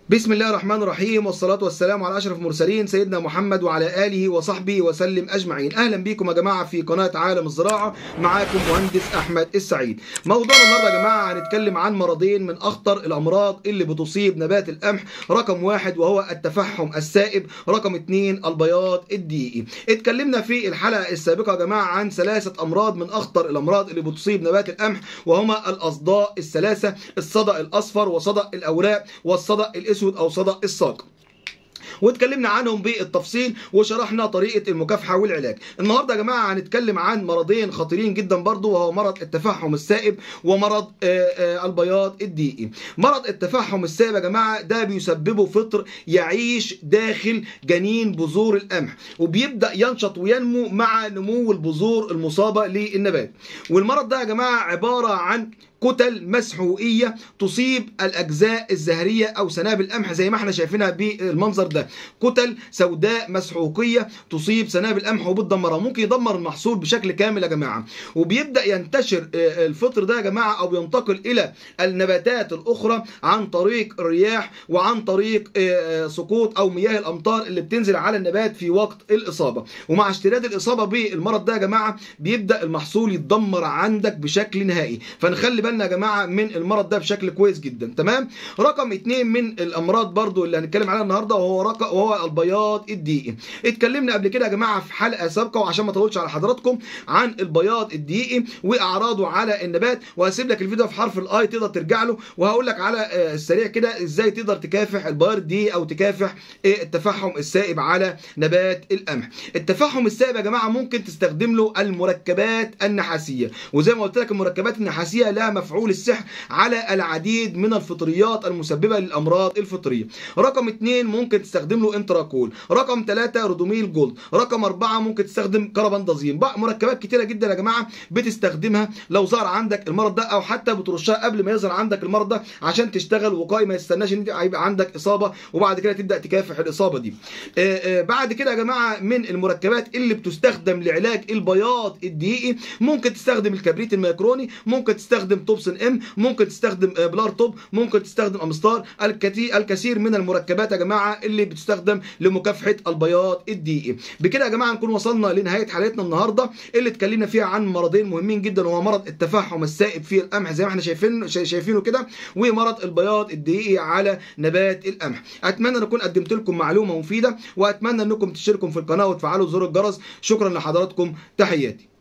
بسم الله الرحمن الرحيم والصلاة والسلام على أشرف المرسلين سيدنا محمد وعلى آله وصحبه وسلم أجمعين أهلا بكم يا جماعة في قناة عالم الزراعة معاكم مهندس أحمد السعيد موضوعنا النهاردة يا جماعة هنتكلم عن مرضين من أخطر الأمراض اللي بتصيب نبات القمح رقم واحد وهو التفحم السائب رقم اتنين البياض الدقيقي اتكلمنا في الحلقة السابقة يا جماعة عن ثلاثة أمراض من أخطر الأمراض اللي بتصيب نبات القمح وهما الأصداء الثلاثة الصدأ الأصفر وصدأ الأوراق والصدأ الأسود او صدأ الساق واتكلمنا عنهم بالتفصيل وشرحنا طريقه المكافحه والعلاج النهارده يا جماعه هنتكلم عن مرضين خطيرين جدا برضو وهو مرض التفحم السائب ومرض البياض الدقيقي مرض التفحم السائب يا جماعه ده بيسببه فطر يعيش داخل جنين بذور القمح وبيبدا ينشط وينمو مع نمو البذور المصابه للنبات والمرض ده يا جماعه عباره عن كتل مسحوقية تصيب الأجزاء الزهرية أو سنابل القمح زي ما احنا شايفينها بالمنظر ده كتل سوداء مسحوقية تصيب سنابل القمح وبتدمرها ممكن يدمر المحصول بشكل كامل يا جماعة وبيبدأ ينتشر الفطر ده يا جماعة أو ينتقل إلى النباتات الأخرى عن طريق الرياح وعن طريق سقوط أو مياه الأمطار اللي بتنزل على النبات في وقت الإصابة ومع اشتداد الإصابة بالمرض ده يا جماعة بيبدأ المحصول يتدمر عندك بشكل نهائي فنخلي بالنا يا جماعه من المرض ده بشكل كويس جدا تمام رقم اتنين من الامراض برضو اللي هنتكلم عليها النهارده وهو رقم وهو البياض الدقيقي اتكلمنا قبل كده يا جماعه في حلقه سابقه وعشان ما اطولش على حضراتكم عن البياض الدقيقي واعراضه على النبات وهسيب لك الفيديو في حرف الاي تقدر ترجع له وهقول لك على السريع كده ازاي تقدر تكافح البياض الدقيقي او تكافح التفحم السائب على نبات القمح التفحم السائب يا جماعه ممكن تستخدم له المركبات النحاسيه وزي ما قلت لك المركبات النحاسيه لها مفعول السحر على العديد من الفطريات المسببة للأمراض الفطرية رقم اثنين ممكن تستخدم له انتراكول رقم ثلاثة رودوميل جولد رقم أربعة ممكن تستخدم كربندازين بقى مركبات كتيرة جدا يا جماعة بتستخدمها لو ظهر عندك المرض ده أو حتى بترشها قبل ما يظهر عندك المرض ده عشان تشتغل وقائي ما يستناش ان انت هيبقى عندك إصابة وبعد كده تبدأ تكافح الإصابة دي آآ آآ بعد كده يا جماعة من المركبات اللي بتستخدم لعلاج البياض الدقيقي ممكن تستخدم الكبريت الميكروني ممكن تستخدم توبسون ام ممكن تستخدم بلار توب ممكن تستخدم امستار الكثير من المركبات يا جماعه اللي بتستخدم لمكافحه البياض الدقيقي بكده يا جماعه نكون وصلنا لنهايه حلقتنا النهارده اللي اتكلمنا فيها عن مرضين مهمين جدا وهو مرض التفحم السائب في القمح زي ما احنا شايفين شايفينه كده ومرض البياض الدقيقي على نبات القمح اتمنى ان اكون قدمت لكم معلومه مفيده واتمنى انكم تشتركوا في القناه وتفعلوا زر الجرس شكرا لحضراتكم تحياتي